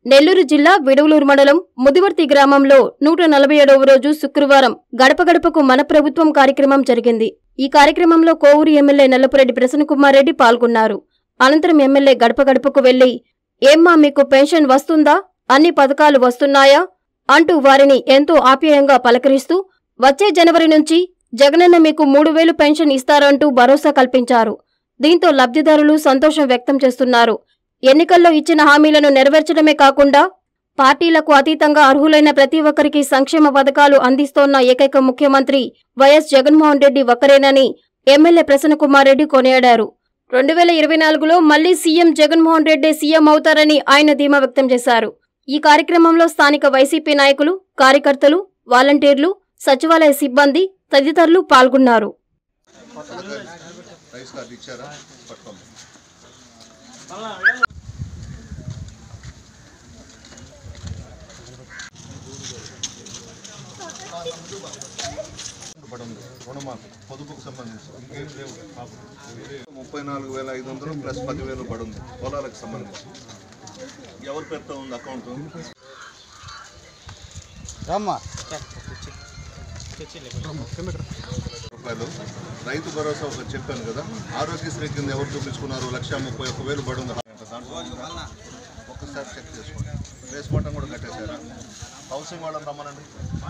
నెల్లూరు జిల్లా విడవలూరు మండలం ముదివర్తి గ్రామంలో నూట నలభై ఏడవ రోజు శుక్రవారం గడప గడపకు మన ప్రభుత్వం కార్యక్రమం జరిగింది ఈ కార్యక్రమంలో కోవూరు ఎమ్మెల్యే నల్లపురెడ్డి ప్రసన్నకుమార్ రెడ్డి పాల్గొన్నారు అనంతరం ఎమ్మెల్యే గడప గడపకు వెళ్లి ఏమ్మా మీకు పెన్షన్ వస్తుందా అన్ని పథకాలు వస్తున్నాయా అంటూ వారిని ఎంతో ఆప్యాయంగా పలకరిస్తూ వచ్చే జనవరి నుంచి జగనన్న మీకు మూడు వేలు పెన్షన్ ఇస్తారంటూ భరోసా కల్పించారు దీంతో లబ్ధిదారులు సంతోషం వ్యక్తం చేస్తున్నారు ఎన్నికల్లో ఇచ్చిన హామీలను నెరవేర్చడమే కాకుండా పార్టీలకు అతీతంగా అర్హులైన ప్రతి ఒక్కరికి సంక్షేమ పథకాలు అందిస్తోన్న ఏకైక ముఖ్యమంత్రి వైఎస్ జగన్మోహన్ రెడ్డి ఒక్కరేనని ఎమ్మెల్యే ప్రసన్నకుమార్ రెడ్డి కొనియాడారు రెండు వేల ఇరవై నాలుగులో మళ్లీ సీఎం జగన్మోహన్ రెడ్డి సీఎం అవుతారని ఆయన ధీమా వ్యక్తం చేశారు ఈ కార్యక్రమంలో స్థానిక వైసీపీ నాయకులు కార్యకర్తలు వాలంటీర్లు సచివాలయ సిబ్బంది తదితరులు పాల్గొన్నారు రైస్ కార్డు ఇచ్చారా పట్టుకోండి పడుంది రుణమాఫీ పొదుపుకు సంబంధించి ఇంకేం లేవు ముప్పై నాలుగు వేల ఐదు వందలు ప్లస్ పదివేలు పడుంది పొలాలకు సంబంధించి ఎవరి పేరుతో ఉంది అకౌంట్ రమ్మా రూపాయలు రైతు భరోసా ఒకటి చెప్పాను కదా ఆరోగ్యశ్రీ కింద ఎవరు చూపించుకున్నారు లక్ష ముప్పై ఒక్క వేలు పడుంది దాంట్లో ఉందా? ఒక్కసారి చెక్ చేసుకోండి వేసుకోవటం కూడా కట్టేశారా హౌసింగ్ వాళ్ళని రమ్మనండి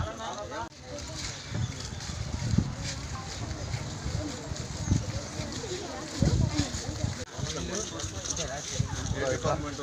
ఏ డిపార్ట్మెంట్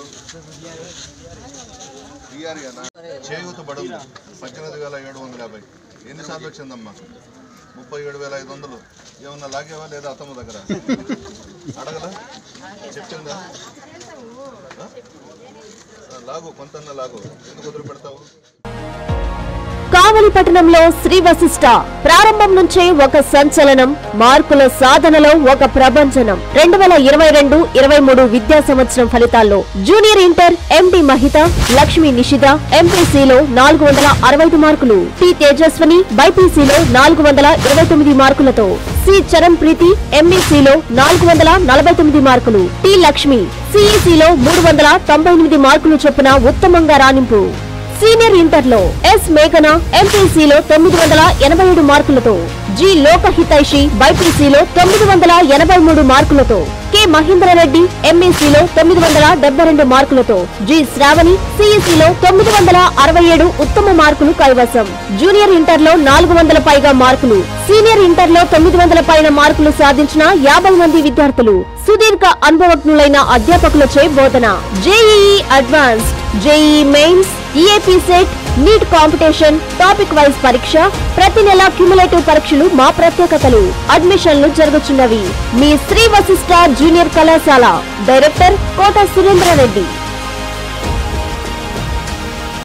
డిఆర్ఏనా చేయూత బడుంది పద్దెనిమిది వేల ఏడు వందల యాభై ఎన్నిసార్లు వచ్చిందమ్మా ముప్పై ఏడు వేల ఐదు వందలు ఏమన్నా లాగేవా లేదా అత్తమ్మ దగ్గర అడగలా చెప్పిందా ఆ? లాగు కొంతన్నా లాగు ఎందుకు వదిలి పెడతావు కావలి పట్టణంలో శ్రీ వశిష్ట ప్రారంభం నుంచే ఒక సంచలనం మార్కుల సాధనలో ఒక ప్రభంజనం రెండు వేల ఇరవై రెండు ఇరవై మూడు విద్యా సంవత్సరం ఫలితాల్లో junior inter MD Mahitha Lakshmi Nishitha ఎంపీసీలో నాలుగు వందల అరవై ఐదు మార్కులు టి తేజస్వని బైపీసీలో నాలుగు వందల ఇరవై తొమ్మిది మార్కులతో సి చరణ్ ప్రీతి ఎంఈసీలో నాలుగు వందల నలభై తొమ్మిది మార్కులు టి లక్ష్మి సిఈసీలో మూడు వందల తొంభై ఎనిమిది మార్కులు చొప్పున ఉత్తమంగా రాణింపు సీనియర్ ఇంటర్లో ఎస్ మేఘన ఎంపీసీలో తొమ్మిది వందల ఎనభై ఏడు మార్కులతో జి లోకహితైషి బైపీసీలో తొమ్మిది వందల ఎనభై మూడు మార్కులతో కె మహేంద్రరెడ్డి ఎంఈసీలో తొమ్మిది వందల డెబ్బై రెండు మార్కులతో జి శ్రావణి సిఈసీలో తొమ్మిది వందల అరవై ఏడు ఉత్తమ మార్కులు కైవసం జూనియర్ ఇంటర్లో నాలుగు వందల పైగా మార్కులు సీనియర్ ఇంటర్లో తొమ్మిది వందల పైన మార్కులు సాధించిన యాభై మంది విద్యార్థులు సుదీర్ఘ అనుభవజ్ఞులైన అధ్యాపకులచే బోధన JEE advanced JEE mains EAPCET NEET competition topic wise పరీక్ష ప్రతి నెల క్యుములేటివ్ పరీక్షలు మా ప్రత్యేకతలు అడ్మిషన్లు జరుగుతున్నవి మీ శ్రీ వశిష్ట జూనియర్ కళాశాల డైరెక్టర్ కోట సురేంద్రారెడ్డి